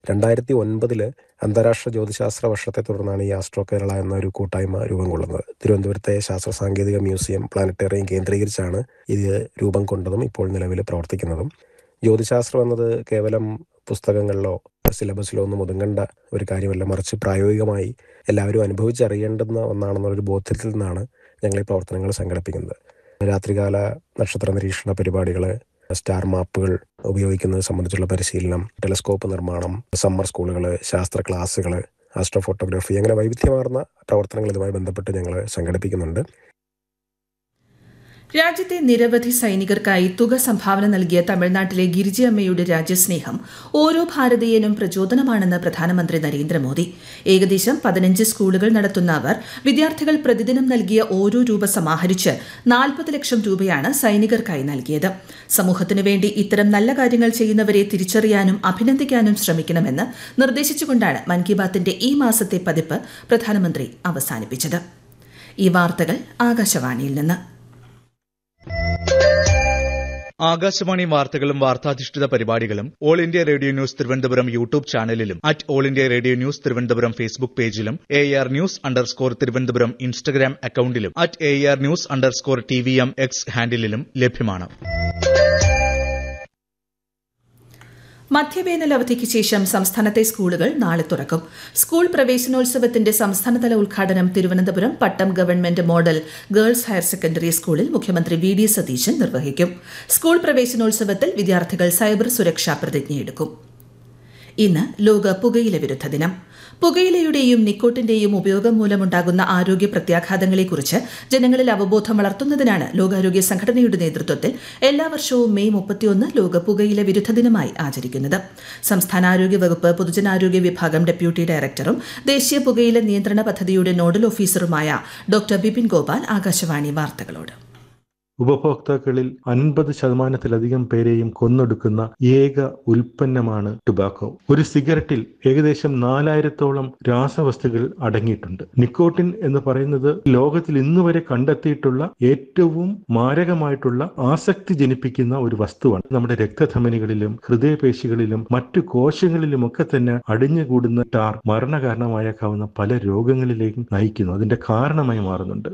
രണ്ടായിരത്തി ഒൻപതില് അന്താരാഷ്ട്ര ജ്യോതിശാസ്ത്ര വർഷത്തെ തുടർന്നാണ് ഈ ആസ്ട്രോ കേരള എന്ന ഒരു കൂട്ടായ്മ രൂപം കൊള്ളുന്നത് തിരുവനന്തപുരത്തെ ശാസ്ത്ര സാങ്കേതിക മ്യൂസിയം പ്ലാനറ്റേറിയം കേന്ദ്രീകരിച്ചാണ് ഇത് രൂപം കൊണ്ടതും ഇപ്പോൾ നിലവിൽ പ്രവർത്തിക്കുന്നതും ജ്യോതിശാസ്ത്രം എന്നത് കേവലം പുസ്തകങ്ങളിലോ സിലബസിലോ ഒന്നും ഒതുങ്ങേണ്ട ഒരു കാര്യമല്ല മറിച്ച് പ്രായോഗികമായി എല്ലാവരും അനുഭവിച്ചറിയേണ്ടുന്ന ഒന്നാണെന്നുള്ളൊരു ബോധ്യത്തിൽ നിന്നാണ് ഞങ്ങൾ ഈ പ്രവർത്തനങ്ങൾ സംഘടിപ്പിക്കുന്നത് രാത്രികാല നക്ഷത്ര നിരീക്ഷണ പരിപാടികൾ സ്റ്റാർ മാപ്പുകൾ ഉപയോഗിക്കുന്നത് സംബന്ധിച്ചുള്ള പരിശീലനം ടെലസ്കോപ്പ് നിർമ്മാണം സമ്മർ സ്കൂളുകൾ ശാസ്ത്ര ക്ലാസ്സുകൾ ആസ്ട്രോ ഫോട്ടോഗ്രാഫി അങ്ങനെ വൈവിധ്യമാർന്ന പ്രവർത്തനങ്ങൾ ഇതുമായി ബന്ധപ്പെട്ട് ഞങ്ങൾ സംഘടിപ്പിക്കുന്നുണ്ട് രാജ്യത്തെ നിരവധി സൈനികർക്കായി തുക സംഭാവന നൽകിയ തമിഴ്നാട്ടിലെ ഗിരിജയമ്മയുടെ രാജ്യസ്നേഹം ഓരോ ഭാരതീയനും പ്രചോദനമാണെന്ന് പ്രധാനമന്ത്രി നരേന്ദ്രമോദി ഏകദേശം പതിനഞ്ച് സ്കൂളുകൾ നടത്തുന്ന അവർ വിദ്യാർത്ഥികൾ പ്രതിദിനം നൽകിയ ഓരോ രൂപ സമാഹരിച്ച് നാൽപ്പത് ലക്ഷം രൂപയാണ് സൈനികർക്കായി നൽകിയത് സമൂഹത്തിനു വേണ്ടി ഇത്തരം നല്ല കാര്യങ്ങൾ ചെയ്യുന്നവരെ തിരിച്ചറിയാനും അഭിനന്ദിക്കാനും ശ്രമിക്കണമെന്ന് നിർദ്ദേശിച്ചുകൊണ്ടാണ് മൻ കി ബാത്തിന്റെ ഈ മാസത്തെ പതിപ്പ് പ്രധാനമന്ത്രി അവസാനിപ്പിച്ചത് ഈ വാർത്തകൾ ആകാശവാണിയിൽ നിന്ന് ആകാശവാണി വാർത്തകളും വാർത്താധിഷ്ഠിത പരിപാടികളും All India Radio news Thiruvananthapuram YouTube ചാനലിലും at All India Radio news Thiruvananthapuram Facebook പേജിലും A R news underscore Thiruvananthapuram Instagram അക്കൌണ്ടിലും at A R news underscore T V M X ഹാൻഡിലും ലഭ്യമാണ് മധ്യവേനൽ അവധിക്ക് ശേഷം സംസ്ഥാനത്തെ സ്കൂളുകൾ നാളെ തുറക്കും സ്കൂൾ പ്രവേശനോത്സവത്തിന്റെ സംസ്ഥാനതല ഉദ്ഘാടനം Thiruvananthapuram Pattom government model girls higher secondary സ്കൂളിൽ മുഖ്യമന്ത്രി വി ഡി സതീശൻ നിർവഹിക്കും സ്കൂൾ പ്രവേശനോത്സവത്തിൽ വിദ്യാർത്ഥികൾ സൈബർ സുരക്ഷാ പ്രതിജ്ഞയെടുക്കും ഇന്ന് ലോക പുകയില വിരുദ്ധ ദിനം പുകയിലയുടെയും നിക്കോട്ടിന്റെയും ഉപയോഗം മൂലമുണ്ടാകുന്ന ആരോഗ്യ പ്രത്യാഘാതങ്ങളെക്കുറിച്ച് ജനങ്ങളിൽ അവബോധം വളർത്തുന്നതിനാണ് ലോകാരോഗ്യ സംഘടനയുടെ നേതൃത്വത്തിൽ എല്ലാ വർഷവും മെയ് മുപ്പത്തിയൊന്ന് ലോക പുകയില വിരുദ്ധ ദിനമായി ആചരിക്കുന്നത് സംസ്ഥാന ആരോഗ്യ വകുപ്പ് പൊതുജനാരോഗ്യ വിഭാഗം ഡെപ്യൂട്ടി ഡയറക്ടറും ദേശീയ പുകയില നിയന്ത്രണ പദ്ധതിയുടെ നോഡൽ ഓഫീസറുമായ ഡോക്ടർ ബിപിൻ ഗോപാൽ ആകാശവാണി വാർത്തകളോട് ഉപഭോക്താക്കളിൽ അൻപത് ശതമാനത്തിലധികം പേരെയും കൊന്നൊടുക്കുന്ന ഏക ഉൽപ്പന്നമാണ് ടുബാക്കോ ഒരു സിഗരറ്റിൽ ഏകദേശം നാലായിരത്തോളം രാസവസ്തുക്കൾ അടങ്ങിയിട്ടുണ്ട് നിക്കോട്ടിൻ എന്ന് പറയുന്നത് ലോകത്തിൽ ഇന്ന് വരെ കണ്ടെത്തിയിട്ടുള്ള ഏറ്റവും മാരകമായിട്ടുള്ള ആസക്തി ജനിപ്പിക്കുന്ന ഒരു വസ്തുവാണ് നമ്മുടെ രക്തധമനികളിലും ഹൃദയപേശികളിലും മറ്റു കോശങ്ങളിലുമൊക്കെ തന്നെ അടിഞ്ഞുകൂടുന്ന ടാർ മരണകാരണമായേക്കാവുന്ന പല രോഗങ്ങളിലേക്കും നയിക്കുന്നു അതിന്റെ കാരണമായി മാറുന്നുണ്ട്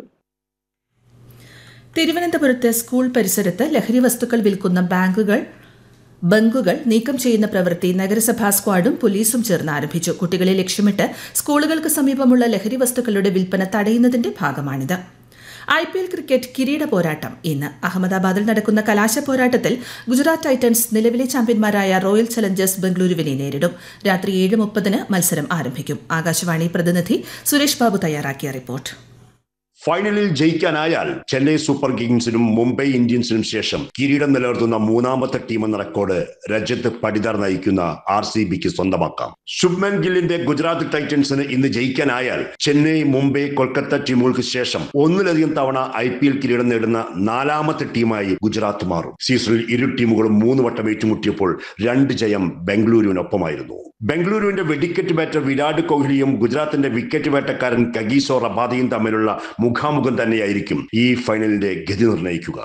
തിരുവനന്തപുരത്ത് സ്കൂൾ പരിസരത്ത് ലഹരി വസ്തുക്കൾ വിൽക്കുന്ന ബാങ്കുകൾ ബങ്കുകൾ നീക്കം ചെയ്യുന്ന പ്രവൃത്തി നഗരസഭാ സ്ക്വാഡും പോലീസും ചേർന്ന് ആരംഭിച്ചു കുട്ടികളെ ലക്ഷ്യമിട്ട് സ്കൂളുകൾക്ക് സമീപമുള്ള ലഹരി വസ്തുക്കളുടെ വിൽപ്പന തടയുന്നതിന്റെ ഭാഗമാണിത് ഐ പി എൽ ക്രിക്കറ്റ് കിരീട പോരാട്ടം ഇന്ന് അഹമ്മദാബാദിൽ നടക്കുന്ന കലാശ പോരാട്ടത്തിൽ ഗുജറാത്ത് ടൈറ്റൻസ് നിലവിലെ ചാമ്പ്യന്മാരായ റോയൽ ചലഞ്ചേഴ്സ് ബംഗളൂരുവിനെ നേരിടും രാത്രി ഏഴ് മുപ്പതിന് മത്സരം ആരംഭിക്കും ആകാശവാണി പ്രതിനിധി സുരേഷ് ബാബു തയ്യാറാക്കിയ റിപ്പോർട്ട് ഫൈനലിൽ ജയിക്കാനായാൽ ചെന്നൈ സൂപ്പർ കിങ്സിനും മുംബൈ ഇന്ത്യൻസിനും ശേഷം കിരീടം നിലനിർത്തുന്ന മൂന്നാമത്തെ ടീം എന്ന റെക്കോർഡ് രജത്ത് പടിദാർ നയിക്കുന്ന ആർ സി ബിക്ക് സ്വന്തമാക്കാം ശുഭ്മൻ ഗില്ലിന്റെ ഗുജറാത്ത് ടൈറ്റൻസിന് ഇന്ന് ജയിക്കാനായാൽ ചെന്നൈ മുംബൈ കൊൽക്കത്ത ടീമുകൾക്ക് ശേഷം ഒന്നിലധികം തവണ ഐ പി എൽ കിരീടം നേടുന്ന നാലാമത്തെ ടീമായി ഗുജറാത്ത് മാറും സീസണിൽ ഇരു ടീമുകളും മൂന്ന് വട്ടം ഏറ്റുമുട്ടിയപ്പോൾ രണ്ട് ജയം ബംഗളൂരുവിനൊപ്പമായിരുന്നു ബംഗളൂരുവിന്റെ വെടിക്കെറ്റ് ബാറ്റർ വിരാട് കോഹ്ലിയും ഗുജറാത്തിന്റെ വിക്കറ്റ് വേട്ടക്കാരൻ കഗീസോ റബാദയും തമ്മിലുള്ള മുഖാമുഖം തന്നെയായിരിക്കും ഈ ഫൈനലിന്റെ ഗതി നിർണ്ണയിക്കുക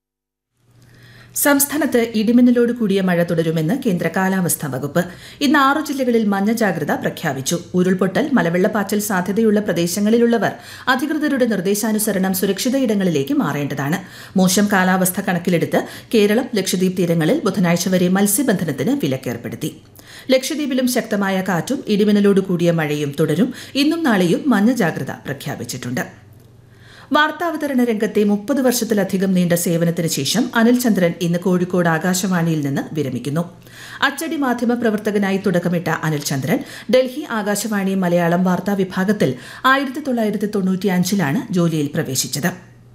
സംസ്ഥാനത്ത് ഇടിമിന്നലോട് കൂടിയ മഴ തുടരുമെന്ന് കേന്ദ്ര കാലാവസ്ഥാ വകുപ്പ് ഇന്ന് ആറു ജില്ലകളിൽ മഞ്ഞ ജാഗ്രത പ്രഖ്യാപിച്ചു ഉരുൾപൊട്ടൽ മലവെള്ളപ്പാച്ചൽ സാധ്യതയുള്ള പ്രദേശങ്ങളിലുള്ളവർ അധികൃതരുടെ നിർദ്ദേശാനുസരണം സുരക്ഷിത ഇടങ്ങളിലേക്ക് മാറേണ്ടതാണ് മോശം കാലാവസ്ഥ കണക്കിലെടുത്ത് കേരളം ലക്ഷദ്വീപ് തീരങ്ങളിൽ ബുധനാഴ്ച വരെ മത്സ്യബന്ധനത്തിന് വിലക്കേർപ്പെടുത്തി ലക്ഷദ്വീപിലും ശക്തമായ കാറ്റും ഇടിമിന്നലോട് കൂടിയ മഴയും തുടരും ഇന്നും നാളെയും മഞ്ഞ ജാഗ്രത പ്രഖ്യാപിച്ചിട്ടുണ്ട് വാർത്താവതരണ രംഗത്തെ മുപ്പത് വർഷത്തിലധികം നീണ്ട സേവനത്തിന് ശേഷം അനിൽ ചന്ദ്രൻ ഇന്ന് കോഴിക്കോട് ആകാശവാണിയിൽ നിന്ന് വിരമിക്കുന്നു അച്ചടി മാധ്യമ പ്രവർത്തകനായി തുടക്കമിട്ട അനിൽ ചന്ദ്രൻ ഡൽഹി ആകാശവാണി മലയാളം വാർത്താ വിഭാഗത്തിൽ ആയിരത്തി തൊള്ളായിരത്തി തൊണ്ണൂറ്റിയഞ്ചിലാണ് ജോലിയിൽ പ്രവേശിച്ചത്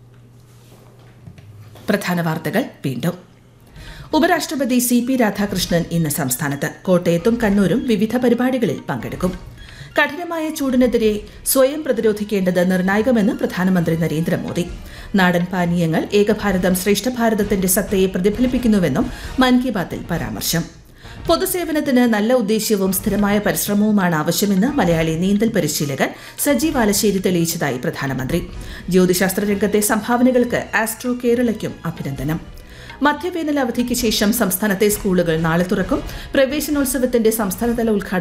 പ്രധാന വാർത്തകൾ വീണ്ടും ഉപരാഷ്ട്രപതി സി പി രാധാകൃഷ്ണൻ ഇന്ന് സംസ്ഥാനത്ത് കോട്ടയത്തും കണ്ണൂരും വിവിധ പരിപാടികളിൽ പങ്കെടുക്കും കഠിനമായ ചൂടിനെതിരെ സ്വയം പ്രതിരോധിക്കേണ്ടത് നിർണായകമെന്ന് പ്രധാനമന്ത്രി നരേന്ദ്രമോദി നാടൻ പാനീയങ്ങൾ ഏകഭാരതം ശ്രേഷ്ഠ ഭാരതത്തിന്റെ സത്തയെ പ്രതിഫലിപ്പിക്കുന്നുവെന്നും മൻ കി ബാത്തിൽ പരാമർശം പൊതുസേവനത്തിന് നല്ല ഉദ്ദേശ്യവും സ്ഥിരമായ പരിശ്രമവുമാണ് ആവശ്യമെന്ന് മലയാളി നീന്തൽ പരിശീലകൻ സജീവ് ആലശ്ശേരി തെളിയിച്ചതായി പ്രധാനമന്ത്രി ജ്യോതിശാസ്ത്ര രംഗത്തെ സംഭാവനകൾക്ക് ആസ്ട്രോ കേരളയ്ക്കും അഭിനന്ദനം മധ്യവേനൽ അവധിക്ക് ശേഷം സംസ്ഥാനത്തെ സ്കൂളുകൾ നാളെ തുറക്കും പ്രവേശനോത്സവത്തിന്റെ സംസ്ഥാനതല ഉദ്ഘാടനം